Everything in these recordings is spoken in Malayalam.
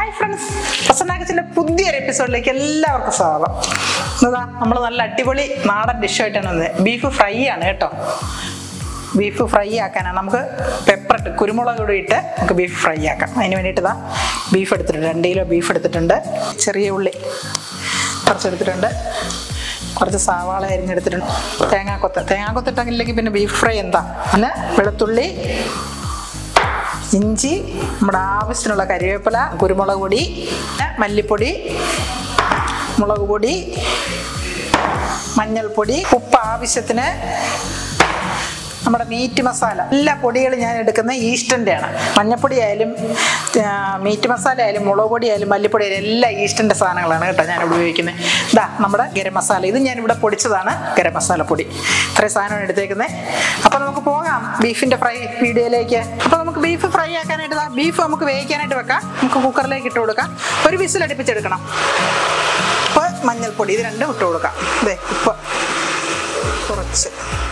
ഹായ് ഫ്രണ്ട്സ് പ്രസന്നാക്കച്ചിന്റെ പുതിയൊരു എപ്പിസോഡിലേക്ക് എല്ലാവർക്കും സ്വാഗതം എന്നതാ നമ്മൾ നല്ല അടിപൊളി നാടൻ ഡിഷായിട്ടാണ് വന്നത് ബീഫ് ഫ്രൈ ആണ് കേട്ടോ ബീഫ് ഫ്രൈ ആക്കാനാണ് നമുക്ക് പെപ്പർ ഇട്ട് കുരുമുളക് കൂടി ഇട്ട് നമുക്ക് ബീഫ് ഫ്രൈ ആക്കാം അതിന് വേണ്ടിയിട്ട് ഇതാ ബീഫ് എടുത്തിട്ടുണ്ട് രണ്ട് കിലോ ബീഫ് എടുത്തിട്ടുണ്ട് ചെറിയ ഉള്ളി കുറച്ചെടുത്തിട്ടുണ്ട് കുറച്ച് സവാള അരിഞ്ഞെടുത്തിട്ടുണ്ട് തേങ്ങാക്കൊത്ത് തേങ്ങാക്കൊത്ത് ഇട്ടെങ്കിലേക്ക് പിന്നെ ബീഫ് ഫ്രൈ എന്താ പിന്നെ വെളുത്തുള്ളി ഇഞ്ചി നമ്മുടെ ആവശ്യത്തിനുള്ള കരിവേപ്പില കുരുമുളക് പൊടി മല്ലിപ്പൊടി മുളക് പൊടി മഞ്ഞൾപ്പൊടി ഉപ്പ് ആവശ്യത്തിന് നമ്മുടെ മീറ്റ് മസാല എല്ലാ പൊടികളും ഞാൻ എടുക്കുന്ന ഈസ്റ്റൻ്റെ ആണ് മഞ്ഞൾപ്പൊടി ആയാലും ആ, മീറ്റ് മസാല ആയാലും മുളക് പൊടി ആയാലും മല്ലിപ്പൊടി ആയാലും എല്ലാം ഈസ്റ്റൻ്റെ സാധനങ്ങളാണ് കേട്ടോ ഞാൻ ഉപയോഗിക്കുന്നത് ഇതാ നമ്മുടെ ഗരം മസാല ഇത് ഞാൻ ഇവിടെ പൊടിച്ചതാണ് ഗരം മസാല പൊടി ഇത്രയും സാധനമാണ് എടുത്തേക്കുന്നത് അപ്പോൾ നമുക്ക് പോകാം ബീഫിൻ്റെ ഫ്രൈ വീഡിയോയിലേക്ക് അപ്പോൾ നമുക്ക് ബീഫ് ഫ്രൈ ആക്കാനായിട്ട് ദാ ബീഫ് നമുക്ക് വേവിക്കാനായിട്ട് വെക്കാം നമുക്ക് കുക്കറിലേക്ക് ഇട്ട് കൊടുക്കാം ഒരു വിസിൽ അടുപ്പിച്ചെടുക്കണം ഉപ്പ് മഞ്ഞൾപ്പൊടി ഇത് രണ്ടും ഇട്ട് കൊടുക്കാം അതെ ഉപ്പ് കുറച്ച്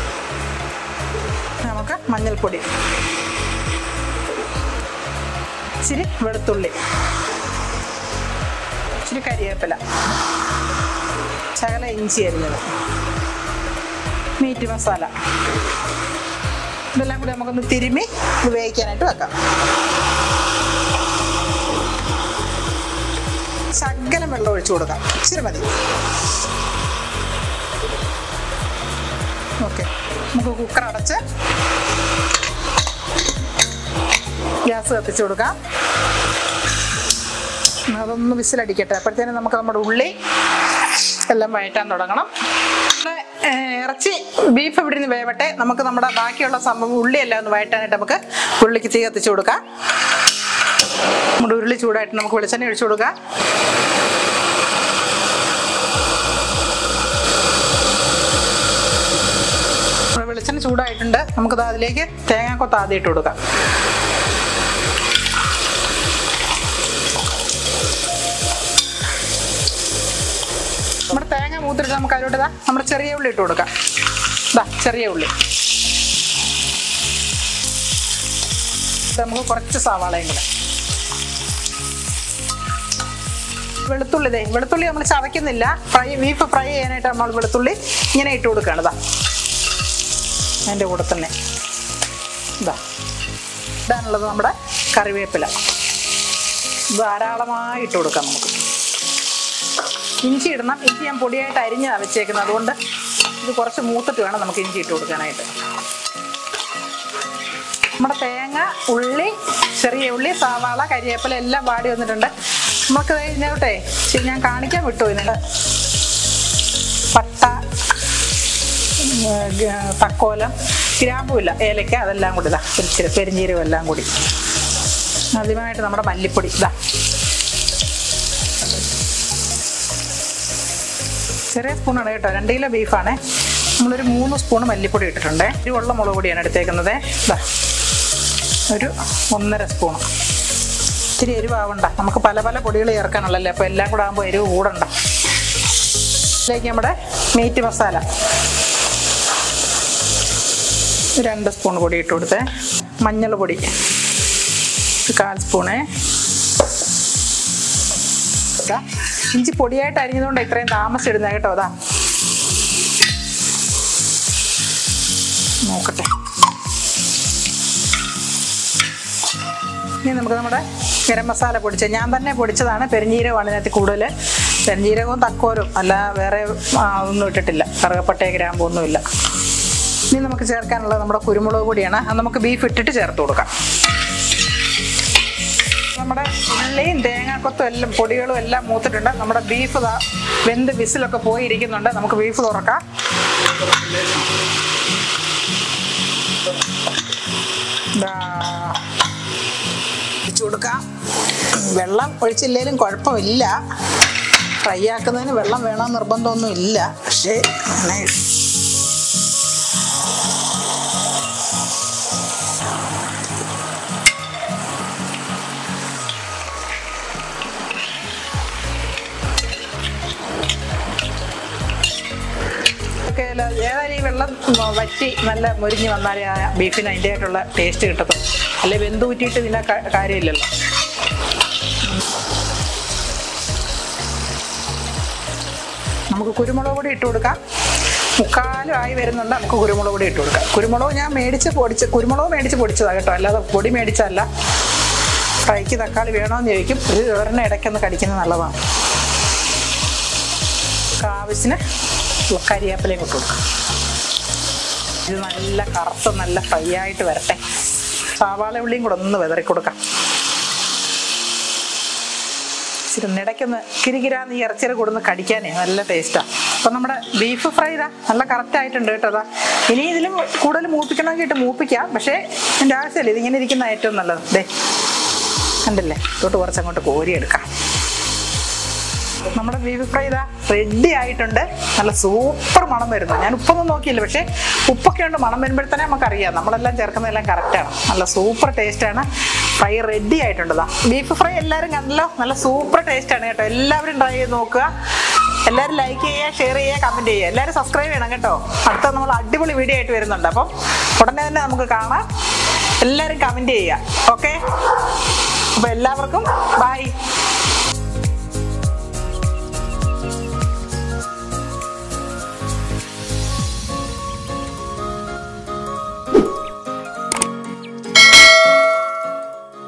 നമുക്ക് മഞ്ഞൾപ്പൊടി ഇച്ചിരി വെളുത്തുള്ളി ഇച്ചിരി കരിവേപ്പില ശകല ഇഞ്ചി അരിഞ്ഞത് മീറ്റ് മസാല ഇതെല്ലാം കൂടി നമുക്കൊന്ന് തിരുമ്മി ഇത് വേവിക്കാനായിട്ട് വെക്കാം ശകലം വെള്ളം ഒഴിച്ചു കൊടുക്കാം ഇച്ചിരി മതി ഓക്കെ നമുക്ക് കുക്കർ അടച്ച് ഗ്യാസ് കത്തിച്ച് കൊടുക്കാം അതൊന്ന് വിസിലടിക്കട്ടെ അപ്പോഴത്തേനും നമുക്ക് നമ്മുടെ ഉള്ളി എല്ലാം വഴറ്റാൻ തുടങ്ങണം നമ്മുടെ, ഏർ, ഇറച്ചി ബീഫ് ഇവിടെ നിന്ന് വേവട്ടെ നമുക്ക് നമ്മുടെ ബാക്കിയുള്ള സംഭവം ഉള്ളിയെല്ലാം ഒന്ന് വഴറ്റാനായിട്ട് നമുക്ക് ഉള്ളിക്ക് തീ കത്തിച്ച് കൊടുക്കാം നമ്മുടെ ഉരുളി ചൂടായിട്ട് നമുക്ക് വെളിച്ചെണ്ണ ഒഴിച്ചു കൊടുക്കാം നമ്മുടെ വെളിച്ചെണ്ണ ചൂടായിട്ടുണ്ട് നമുക്കത് അതിലേക്ക് തേങ്ങാക്കൊത്ത് ആദ്യം ഇട്ട് കൊടുക്കാം നമ്മുടെ തേങ്ങ മൂത്തിട്ട് നമുക്ക് അതിലോട്ട് ഇതാ നമ്മുടെ ചെറിയ ഉള്ളി ഇട്ട് കൊടുക്കാം ഇതാ ചെറിയ ഉള്ളി ഇത് നമുക്ക് കുറച്ച് സവാളയും കൂടെ വെളുത്തുള്ളി ദേ വെളുത്തുള്ളി നമ്മൾ ചതയ്ക്കുന്നില്ല ഫ്രൈ ബീഫ് ഫ്രൈ ചെയ്യാനായിട്ട് നമ്മൾ വെളുത്തുള്ളി ഇങ്ങനെ ഇട്ട് കൊടുക്കുകയാണ് ഇതാ അതിൻ്റെ കൂടെ തന്നെ ഇതാ ഇടാനുള്ളത് നമ്മുടെ കറിവേപ്പില ധാരാളമായി ഇട്ട് കൊടുക്കാം നമുക്ക് ഇഞ്ചി ഇടണം ഇഞ്ചി ഞാൻ പൊടിയായിട്ട് അരിഞ്ഞാണ് വെച്ചേക്കുന്നത് അതുകൊണ്ട് ഇത് കുറച്ച് മൂത്തിട്ട് വേണം നമുക്ക് ഇഞ്ചി ഇട്ട് കൊടുക്കാനായിട്ട് നമ്മുടെ തേങ്ങ ഉള്ളി ചെറിയ ഉള്ളി സവാള കരിവേപ്പില എല്ലാം വാടി വന്നിട്ടുണ്ട് നമുക്ക് കഴിഞ്ഞോട്ടെ ശരി ഞാൻ കാണിക്കാൻ വിട്ടു ഇതിൻ്റെ പട്ട ഉം, ഗ- തക്കോലം ഗ്രാമ്പുമില്ല ഏലക്ക അതെല്ലാം കൂടി ഇതാ ഇച്ചിരി പെരിഞ്ചീരകം എല്ലാം കൂടി ആദ്യമായിട്ട് നമ്മുടെ മല്ലിപ്പൊടി ഇതാ ചെറിയ സ്പൂണാണ് കേട്ടോ രണ്ട് കിലോ ബീഫാണ് നമ്മളൊരു മൂന്ന് സ്പൂൺ മല്ലിപ്പൊടി ഇട്ടിട്ടുണ്ട് എരിവുള്ള മുളക് പൊടിയാണ് എടുത്തേക്കുന്നത് ഇതാ ഒരു ഒന്നര സ്പൂൺ ഇച്ചിരി എരിവാവണ്ട നമുക്ക് പല പല പൊടികൾ ചേർക്കാനുള്ളല്ലേ അപ്പോൾ എല്ലാം കൂടെ ആകുമ്പോൾ എരിവ് കൂടണ്ട ഇതിലേക്ക് നമ്മുടെ മീറ്റ് മസാല രണ്ട് സ്പൂൺ പൊടി ഇട്ട് കൊടുത്തേ മഞ്ഞൾ പൊടി ഒരു കാൽ സ്പൂണേ ഇതാ ഇഞ്ചി പൊടിയായിട്ട് അരിഞ്ഞതുകൊണ്ട് ഇത്രയും താമസം ഇടുന്നത് കേട്ടോ അതാ നോക്കട്ടെ ഇനി നമുക്ക് നമ്മുടെ ഗരം മസാല പൊടിച്ച ഞാൻ തന്നെ പൊടിച്ചതാണ് പെരിഞ്ജീരകമാണ് ഇതിനകത്ത് കൂടുതൽ പെരിഞ്ജീരകവും തക്കോലും അല്ല വേറെ ആ, ഒന്നും ഇട്ടിട്ടില്ല കറുകപ്പട്ടയ ഗ്രാമ്പോ ഒന്നുമില്ല ഇനി നമുക്ക് ചേർക്കാനുള്ളത് നമ്മുടെ കുരുമുളക് പൊടിയാണ് അത് നമുക്ക് ബീഫ് ഇട്ടിട്ട് ചേർത്ത് കൊടുക്കാം നമ്മുടെ ഉള്ളിയും തേങ്ങാക്കൊത്തും എല്ലാം പൊടികളും എല്ലാം മൂത്തിട്ടുണ്ട് നമ്മുടെ ബീഫ് ദാ വെന്ത് വിസിലൊക്കെ പോയിരിക്കുന്നുണ്ട് നമുക്ക് ബീഫ് തുറക്കാം ദാ ഒഴിച്ചു കൊടുക്കാം വെള്ളം ഒഴിച്ചില്ലേലും കുഴപ്പമില്ല ഫ്രൈ ആക്കുന്നതിന് വെള്ളം വേണം നിർബന്ധമൊന്നും ഇല്ല പക്ഷേ അങ്ങനെ ഒക്കെ അല്ല, ഏതായാലും ഈ വെള്ളം വറ്റി നല്ല മുരിഞ്ഞ് വന്നാലേ ആ ബീഫിന് അതിൻ്റെ ആയിട്ടുള്ള ടേസ്റ്റ് കിട്ടത്തുള്ളൂ അല്ലെ വെന്ത് ഊറ്റിയിട്ട് ഇതിനെ ക- കാര്യമില്ലല്ലോ നമുക്ക് കുരുമുളക് പൊടി ഇട്ട് കൊടുക്കാം മുക്കാലും ആയി വരുന്നുണ്ട് നമുക്ക് കുരുമുളക് പൊടി ഇട്ട് കൊടുക്കാം കുരുമുളക് ഞാൻ മേടിച്ച് പൊടിച്ച് കുരുമുളക് മേടിച്ച് പൊടിച്ചതാണ് കേട്ടോ അല്ലാതെ പൊടി മേടിച്ചല്ല ഫ്രൈക്ക് തക്കാളി വേണമെന്ന് ചോദിക്കും ഒരു ഒരെണ്ണം ഇടയ്ക്കൊന്ന് കടിക്കുന്നത് നല്ലതാണ് നമുക്ക് ആവശ്യത്തിന് കരിയാപ്പിലയും ഇട്ട് കൊടുക്കാം ഇത് നല്ല കറുത്ത് നല്ല ഫ്രൈ ആയിട്ട് വരട്ടെ സവാള ഉള്ളിയും കൂടെ ഒന്ന് വിതറി കൊടുക്കാം ഇച്ചിരി ഇടയ്ക്കൊന്ന് കിരികിരാന്ന് ഈ ഇറച്ചിയുടെ കൂടെ ഒന്ന് കടിക്കാനേ നല്ല ടേസ്റ്റാണ് അപ്പം നമ്മുടെ ബീഫ് ഫ്രൈ ഇതാ നല്ല കറക്റ്റ് ആയിട്ടുണ്ട് കേട്ടോ അതാ ഇനി ഇതിലും കൂടുതൽ മൂപ്പിക്കണമെങ്കിൽ ഇട്ട് മൂപ്പിക്കാം പക്ഷേ എൻ്റെ ആവശ്യമില്ല ഇതിങ്ങനെ ഇരിക്കുന്ന ഏറ്റവും നല്ലത് ദേ കണ്ടില്ലേ തൊട്ട് കുറച്ച് അങ്ങോട്ട് കോരിയെടുക്കാം നമ്മുടെ ബീഫ് ഫ്രൈ ഇതാ റെഡി ആയിട്ടുണ്ട് നല്ല സൂപ്പർ മണം വരുന്നു ഞാൻ ഉപ്പൊന്നും നോക്കിയില്ല പക്ഷേ ഉപ്പൊക്കെ ഉണ്ട് മണം വരുമ്പോഴത്തന്നെ നമുക്കറിയാം നമ്മളെല്ലാം ചേർക്കുന്നതെല്ലാം കറക്റ്റാണ് നല്ല സൂപ്പർ ടേസ്റ്റാണ് ഫ്രൈ റെഡി ആയിട്ടുണ്ട് ഇതാ ബീഫ് ഫ്രൈ എല്ലാവരും കണ്ടല്ലോ നല്ല സൂപ്പർ ടേസ്റ്റാണ് കേട്ടോ എല്ലാവരും ട്രൈ ചെയ്ത് നോക്കുക എല്ലാവരും ലൈക്ക് ചെയ്യുക ഷെയർ ചെയ്യുക കമൻറ്റ് ചെയ്യുക എല്ലാവരും സബ്സ്ക്രൈബ് ചെയ്യണം കേട്ടോ അടുത്ത നമ്മൾ അടിപൊളി വീഡിയോ ആയിട്ട് വരുന്നുണ്ട് അപ്പം ഉടനെ തന്നെ നമുക്ക് കാണാം എല്ലാവരും കമൻറ്റ് ചെയ്യുക ഓക്കെ അപ്പോൾ എല്ലാവർക്കും ബൈ